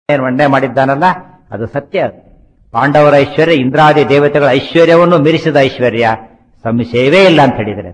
ಏನು ಮಂಡನೆ ಮಾಡಿದ್ದಾನಲ್ಲ ಅದು ಸತ್ಯ ಪಾಂಡವರ ಐಶ್ವರ್ಯ ಇಂದ್ರಾದಿ ದೇವತೆಗಳ ಐಶ್ವರ್ಯವನ್ನು ಮೀರಿಸಿದ ಐಶ್ವರ್ಯ ಸಂಶಯವೇ ಇಲ್ಲ ಅಂತ ಹೇಳಿದರೆ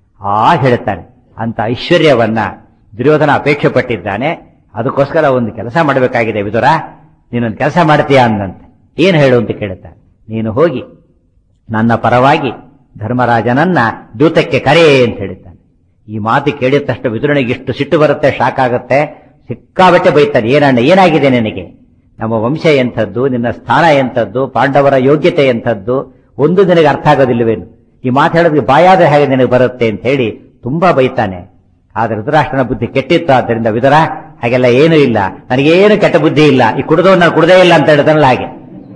ಆ ಹೇಳ್ತಾನೆ ಅಂತ ಐಶ್ವರ್ಯವನ್ನ ದುರ್ಯೋಧನ ಅಪೇಕ್ಷೆ ಪಟ್ಟಿದ್ದಾನೆ ಅದಕ್ಕೋಸ್ಕರ ಒಂದು ಕೆಲಸ ಮಾಡಬೇಕಾಗಿದೆ ವಿದುರ ನೀನೊಂದು ಕೆಲಸ ಮಾಡ್ತೀಯಾ ಅಂದಂತೆ ಏನು ಹೇಳು ಅಂತ ಕೇಳುತ್ತಾನೆ ನೀನು ಹೋಗಿ ನನ್ನ ಪರವಾಗಿ ಧರ್ಮರಾಜನನ್ನ ದೂತಕ್ಕೆ ಕರೆ ಅಂತ ಹೇಳಿದ್ದಾನೆ ಈ ಮಾತು ಕೇಳಿದ ತಕ್ಷಣ ವಿದುರನಿಗೆ ಇಷ್ಟು ಸಿಟ್ಟು ಬರುತ್ತೆ ಶಾಕ್ ಆಗುತ್ತೆ ಸಿಕ್ಕಾಬಟ್ಟೆ ಬೈತಾನೆ ಏನಣ್ಣ ಏನಾಗಿದೆ ನಿನಗೆ ನಮ್ಮ ವಂಶ ಎಂಥದ್ದು ನಿನ್ನ ಸ್ಥಾನ ಎಂಥದ್ದು ಪಾಂಡವರ ಯೋಗ್ಯತೆ ಎಂಥದ್ದು ಒಂದು ನಿನಗೆ ಅರ್ಥ ಆಗೋದಿಲ್ಲವೇನು ಈ ಮಾತು ಹೇಳೋದಕ್ಕೆ ಬಾಯಾದ್ರೆ ಹೇಗೆ ನಿನಗೆ ಬರುತ್ತೆ ಅಂತ ಹೇಳಿ ತುಂಬಾ ಬೈತಾನೆ ಆದ್ರೆ ಧೃತರಾಷ್ಟ್ರನ ಬುದ್ಧಿ ಕೆಟ್ಟಿತ್ತು ಆದ್ದರಿಂದ ವಿದುರ ಹಾಗೆಲ್ಲ ಏನೂ ಇಲ್ಲ ನನಗೇನು ಕೆಟ್ಟ ಬುದ್ಧಿ ಇಲ್ಲ ಈ ಕುಡಿದವನು ನಾನು ಕುಡದೇ ಇಲ್ಲ ಅಂತ ಹೇಳ್ತಾನಲ್ಲ ಹಾಗೆ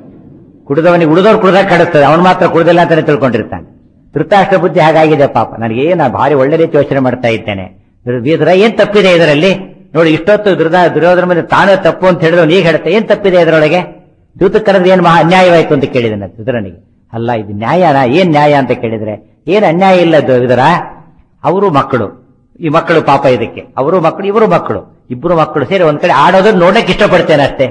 ಕುಡಿದವನಿಗೆ ಉಳಿದವ್ರು ಕುಡ್ದಾಗ ಕಡಿಸ್ತದೆ ಅವನು ಮಾತ್ರ ಕುಡ್ದಿಲ್ಲ ಅಂತಾನೆ ತಿಳ್ಕೊಂಡಿರ್ತಾನೆ ಧೃತರಾಷ್ಟ್ರ ಬುದ್ಧಿ ಹಾಗಾಗಿದೆ ಪಾಪ ನನಗೆ ನಾ ಭಾರಿ ಒಳ್ಳೆ ರೀತಿ ಯೋಚನೆ ಮಾಡ್ತಾ ಇದ್ದೇನೆ ವೀರ ಏನ್ ತಪ್ಪಿದೆ ಇದರಲ್ಲಿ ನೋಡಿ ಇಷ್ಟೊತ್ತು ದುರ್ದ ದುರ್ಯೋಧನ ಮೇಲೆ ತಾನೇ ತಪ್ಪು ಅಂತ ಹೇಳಿದ್ರು ನೀಗ ಹೇಳ್ತಾ ಏನ್ ತಪ್ಪಿದೆ ಇದರೊಳಗೆ ದೂತ ಕರೆದ್ರೆ ಏನ್ ಮಹಾ ಅನ್ಯಾಯವಾಯ್ತು ಅಂತ ಕೇಳಿದನ ದುದರನಿಗೆ ಅಲ್ಲ ಇದು ನ್ಯಾಯನಾ ಏನ್ ನ್ಯಾಯ ಅಂತ ಕೇಳಿದ್ರೆ ಏನ್ ಅನ್ಯಾಯ ಇಲ್ಲ ಇದರ ಅವರು ಮಕ್ಕಳು ಈ ಮಕ್ಕಳು ಪಾಪ ಇದಕ್ಕೆ ಅವರು ಮಕ್ಕಳು ಇವರು ಮಕ್ಕಳು ಇಬ್ಬರು ಮಕ್ಕಳು ಸೇರಿ ಒಂದ್ ಕಡೆ ಆಡೋದನ್ನ ನೋಡಕ್ ಇಷ್ಟಪಡ್ತೇನೆ ಅಷ್ಟೇ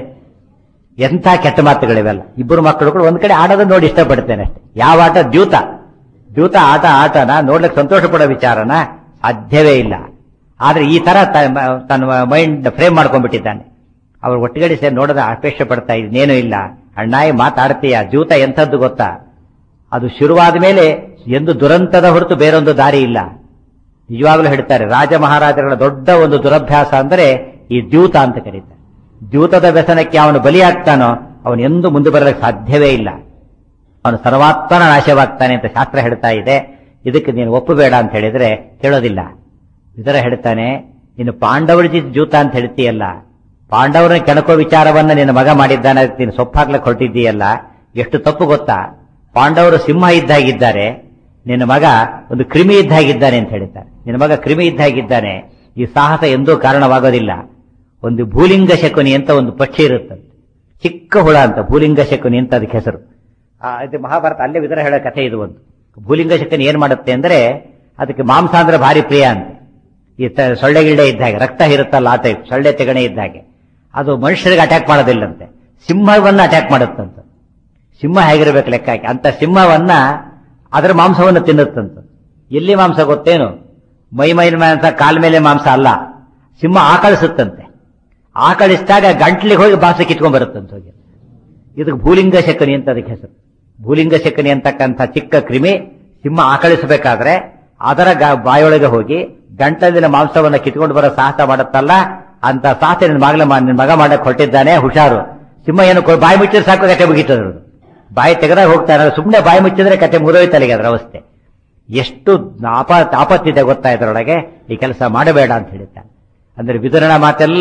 ಎಂಥ ಕೆಟ್ಟ ಮಾತುಗಳಿವೆಲ್ಲ ಇಬ್ಬರು ಮಕ್ಕಳು ಒಂದ್ ಕಡೆ ಆಡೋದನ್ನ ನೋಡಿ ಇಷ್ಟಪಡ್ತೇನೆ ಅಷ್ಟೇ ಯಾವ ಆಟ ದ್ಯೂತ ದ್ಯೂತ ಆಟ ಆಟನ ನೋಡ್ಲಿಕ್ಕೆ ಸಂತೋಷ ಪಡೋ ವಿಚಾರನ ಸಾಧ್ಯವೇ ಇಲ್ಲ ಆದ್ರೆ ಈ ತರ ತನ್ನ ಮೈಂಡ್ ಫ್ರೇಮ್ ಮಾಡ್ಕೊಂಡ್ಬಿಟ್ಟಿದ್ದಾನೆ ಅವ್ರು ಒಟ್ಟಿಗಡೆ ಸೇರಿ ನೋಡದ ಅಪೇಕ್ಷೆ ಪಡ್ತಾ ಇನ್ನೇನು ಇಲ್ಲ ಅಣ್ಣಾಯಿ ಮಾತಾಡ್ತೀಯ ದ್ಯೂತ ಎಂಥದ್ದು ಗೊತ್ತಾ ಅದು ಶುರುವಾದ ಮೇಲೆ ಎಂದು ದುರಂತದ ಹೊರತು ಬೇರೊಂದು ದಾರಿ ಇಲ್ಲ ನಿಜವಾಗ್ಲೂ ಹೇಳ್ತಾರೆ ರಾಜ ಮಹಾರಾಜಗಳ ದೊಡ್ಡ ಒಂದು ದುರಭ್ಯಾಸ ಅಂದರೆ ಈ ದ್ಯೂತ ಅಂತ ಕರೀತಾರೆ ದ್ಯೂತದ ವ್ಯಸನಕ್ಕೆ ಅವನು ಬಲಿಯಾಗ್ತಾನೋ ಅವನು ಎಂದು ಮುಂದೆ ಬರಲಿಕ್ಕೆ ಸಾಧ್ಯವೇ ಇಲ್ಲ ಅವನು ಸರ್ವಾತ್ಮನ ನಾಶವಾಗ್ತಾನೆ ಅಂತ ಶಾಸ್ತ್ರ ಹೇಳ್ತಾ ಇದೆ ಇದಕ್ಕೆ ನೀನು ಒಪ್ಪಬೇಡ ಅಂತ ಹೇಳಿದ್ರೆ ಕೇಳೋದಿಲ್ಲ ಇದರ ಹೇಳ್ತಾನೆ ನೀನು ಪಾಂಡವರ ಜೂತ ಅಂತ ಹೇಳ್ತೀಯಲ್ಲ ಪಾಂಡವರನ್ನ ಕೆಣಕೋ ವಿಚಾರವನ್ನ ನಿನ್ನ ಮಗ ಮಾಡಿದ್ದಾನೆ ನೀನು ಸೊಪ್ಪಾಗ್ಲಕ್ಕೆ ಹೊರಟಿದ್ದೀಯಲ್ಲ ಎಷ್ಟು ತಪ್ಪು ಗೊತ್ತಾ ಪಾಂಡವರು ಸಿಂಹ ಇದ್ದಾಗಿದ್ದಾರೆ ನಿನ್ನ ಮಗ ಒಂದು ಕ್ರಿಮಿ ಇದ್ದಾಗಿದ್ದಾನೆ ಅಂತ ಹೇಳ್ತಾರೆ ನಿನ್ನ ಮಗ ಕ್ರಿಮಿ ಇದ್ದಾಗಿದ್ದಾನೆ ಈ ಸಾಹಸ ಎಂದೂ ಕಾರಣವಾಗೋದಿಲ್ಲ ಒಂದು ಭೂಲಿಂಗ ಶಕುನಿ ಅಂತ ಒಂದು ಪಕ್ಷಿ ಇರುತ್ತದೆ ಚಿಕ್ಕ ಹುಳ ಅಂತ ಭೂಲಿಂಗ ಶಕುನಿ ಅಂತ ಅದಕ್ಕೆ ಹೆಸರು ಇದು ಮಹಾಭಾರತ ಅಲ್ಲೇ ವಿದರ ಹೇಳೋ ಕಥೆ ಇದು ಒಂದು ಭೂಲಿಂಗ ಶಕುನಿ ಏನ್ ಮಾಡುತ್ತೆ ಅಂದ್ರೆ ಅದಕ್ಕೆ ಮಾಂಸ ಅಂದ್ರೆ ಭಾರಿ ಪ್ರಿಯ ಅಂತ ಈ ಸೊಳ್ಳೆ ಗಿಳ್ಳೆ ಇದ್ದಾಗೆ ರಕ್ತ ಇರುತ್ತಲ್ಲ ಆತ ಸೊಳ್ಳೆ ತೆಗಣೆ ಇದ್ದಾಗೆ ಅದು ಮನುಷ್ಯರಿಗೆ ಅಟ್ಯಾಕ್ ಮಾಡೋದಿಲ್ಲಂತೆ ಸಿಂಹವನ್ನ ಅಟ್ಯಾಕ್ ಮಾಡುತ್ತಂತ ಸಿಂಹ ಹೇಗಿರ್ಬೇಕು ಲೆಕ್ಕ ಹಾಕಿ ಅಂತ ಸಿಂಹವನ್ನ ಅದರ ಮಾಂಸವನ್ನು ತಿನ್ನುತ್ತಂತ ಎಲ್ಲಿ ಮಾಂಸ ಗೊತ್ತೇನು ಮೈ ಮೈನ ಮಾಂಸ ಕಾಲ್ ಮೇಲೆ ಮಾಂಸ ಅಲ್ಲ ಸಿಂಹ ಆಕಳಿಸುತ್ತಂತೆ ಆಕಳಿಸಿದಾಗ ಗಂಟ್ಲಿಗೆ ಹೋಗಿ ಬಾಸ ಕಿತ್ಕೊಂಡ್ ಬರುತ್ತಂತ ಹೋಗಿ ಇದಕ್ಕೆ ಭೂಲಿಂಗ ಶಕನಿ ಅಂತ ಅದಕ್ಕೆ ಹೆಸರು ಭೂಲಿಂಗ ಶಕನಿ ಅಂತಕ್ಕಂಥ ಚಿಕ್ಕ ಕ್ರಿಮಿ ಸಿಂಹ ಆಕಳಿಸಬೇಕಾದ್ರೆ ಅದರ ಬಾಯೊಳಗೆ ಹೋಗಿ ಗಂಟಲಿನ ಮಾಂಸವನ್ನ ಕಿತ್ಕೊಂಡು ಬರೋ ಸಾಹಸ ಮಾಡುತ್ತಲ್ಲ ಅಂತ ಸಾಹಸ ನಿನ್ನ ಮಗಳ ನಿನ್ನ ಮಗ ಮಾಡಕ್ ಹೊರಟಿದ್ದಾನೆ ಹುಷಾರು ಸಿಂಹ ಏನು ಬಾಯಿ ಮುಚ್ಚಿದ್ರೆ ಸಾಕು ಕತೆ ಮುಗಿತದ್ರು ಬಾಯಿ ತೆಗೆದಾಗ ಹೋಗ್ತಾನೆ ಸುಮ್ಮನೆ ಬಾಯಿ ಮುಚ್ಚಿದ್ರೆ ಕತೆ ಮುರಿದೋಯ್ತಲ್ಲಿಗೆ ಅದರ ಅವಸ್ಥೆ ಎಷ್ಟು ಆಪ ಆಪತ್ತಿದೆ ಗೊತ್ತಾ ಇದರೊಳಗೆ ಈ ಕೆಲಸ ಮಾಡಬೇಡ ಅಂತ ಹೇಳಿದ್ದಾನೆ ಅಂದ್ರೆ ವಿದುರನ ಮಾತೆಲ್ಲ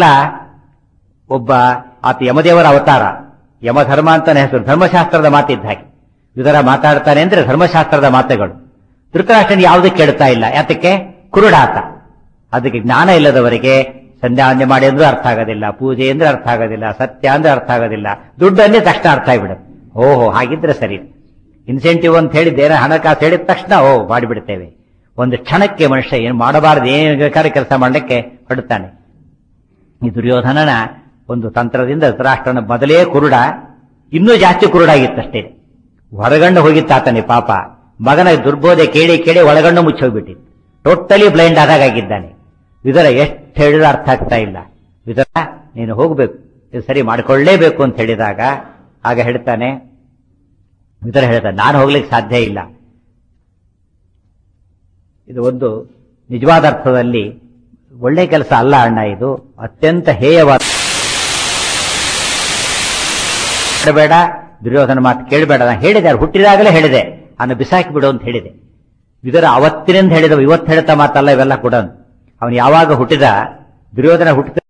ಒಬ್ಬ ಆತ ಯಮದೇವರ ಅವತಾರ ಯಮಧರ್ಮ ಅಂತಾನೆ ಹೆಸರು ಧರ್ಮಶಾಸ್ತ್ರದ ಮಾತಿದ್ದ ಹಾಗೆ ವಿದುರ ಮಾತಾಡ್ತಾನೆ ಅಂದ್ರೆ ಧರ್ಮಶಾಸ್ತ್ರದ ಮಾತುಗಳು ಧೃತರಾಷ್ಟ್ರನ ಯಾವುದೂ ಕೇಳ್ತಾ ಇಲ್ಲ ಯಾತಕ್ಕೆ ಕುರುಡಾತ ಅದಕ್ಕೆ ಜ್ಞಾನ ಇಲ್ಲದವರಿಗೆ ಸಂಧ್ಯಾವಂದನೆ ಮಾಡಿ ಅಂದ್ರೆ ಅರ್ಥ ಆಗೋದಿಲ್ಲ ಪೂಜೆ ಅಂದ್ರೆ ಅರ್ಥ ಆಗೋದಿಲ್ಲ ಸತ್ಯ ಅಂದ್ರೆ ಅರ್ಥ ಆಗೋದಿಲ್ಲ ದುಡ್ಡನ್ನೇ ತಕ್ಷಣ ಅರ್ಥ ಆಗಿಬಿಡುತ್ತೆ ಓಹೋ ಹಾಗಿದ್ರೆ ಸರಿ ಇನ್ಸೆಂಟಿವ್ ಅಂತ ಹೇಳಿದ್ದೇನೆ ಹಣಕಾಸು ಹೇಳಿದ ತಕ್ಷಣ ಓ ಮಾಡಿಬಿಡ್ತೇವೆ ಒಂದು ಕ್ಷಣಕ್ಕೆ ಮನುಷ್ಯ ಏನು ಮಾಡಬಾರದು ಏನು ಬೇಕಾದ್ರೆ ಕೆಲಸ ಮಾಡಲಿಕ್ಕೆ ಹೊಡುತ್ತಾನೆ ಈ ದುರ್ಯೋಧನನ ಒಂದು ತಂತ್ರದಿಂದ ಧೃತರಾಷ್ಟ್ರನ ಮೊದಲೇ ಕುರುಡ ಇನ್ನೂ ಜಾಸ್ತಿ ಕುರುಡಾಗಿತ್ತಷ್ಟೇ ಹೊರಗಣ್ಣು ಹೋಗಿತ್ತಾತನೆ ಪಾಪ ಮಗನ ದುರ್ಬೋಧೆ ಕೇಳಿ ಕೇಳಿ ಒಳಗಣ್ಣು ಮುಚ್ಚೋಗ್ಬಿಟ್ಟಿತ್ತು ಟೋಟಲಿ ಬ್ಲೈಂಡ್ ಆದಾಗಿದ್ದಾನೆ ವಿದರ ಎಷ್ಟು ಹೇಳಿದ್ರೆ ಅರ್ಥ ಆಗ್ತಾ ಇಲ್ಲ ವಿದರ ನೀನು ಹೋಗ್ಬೇಕು ಇದು ಸರಿ ಮಾಡಿಕೊಳ್ಳೇಬೇಕು ಅಂತ ಹೇಳಿದಾಗ ಆಗ ಹೇಳ್ತಾನೆ ವಿದರ ಹೇಳ್ತಾನೆ ನಾನು ಹೋಗ್ಲಿಕ್ಕೆ ಸಾಧ್ಯ ಇಲ್ಲ ಇದು ಒಂದು ನಿಜವಾದ ಅರ್ಥದಲ್ಲಿ ಒಳ್ಳೆ ಕೆಲಸ ಅಲ್ಲ ಅಣ್ಣ ಇದು ಅತ್ಯಂತ ಹೇಯವಾದ ಬೇಡ ದುರ್ಯೋಧನ ಮಾತು ಕೇಳಬೇಡ ನಾನು ಹೇಳಿದೆ ಅವ್ರು ಹುಟ್ಟಿದಾಗಲೇ ಹೇಳಿದೆ ಅನ್ನು ಬಿಸಾಕಿ ಬಿಡು ಅಂತ ಹೇಳಿದೆ ಇದರ ಅವತ್ತಿನಿಂದ ಹೇಳಿದ ಇವತ್ತು ಹೇಳ್ತಾ ಮಾತಲ್ಲ ಇವೆಲ್ಲ ಕೂಡ ಅವನು ಯಾವಾಗ ಹುಟ್ಟಿದ ದುರ್ಯೋಧನ ಹುಟ್ಟಿದ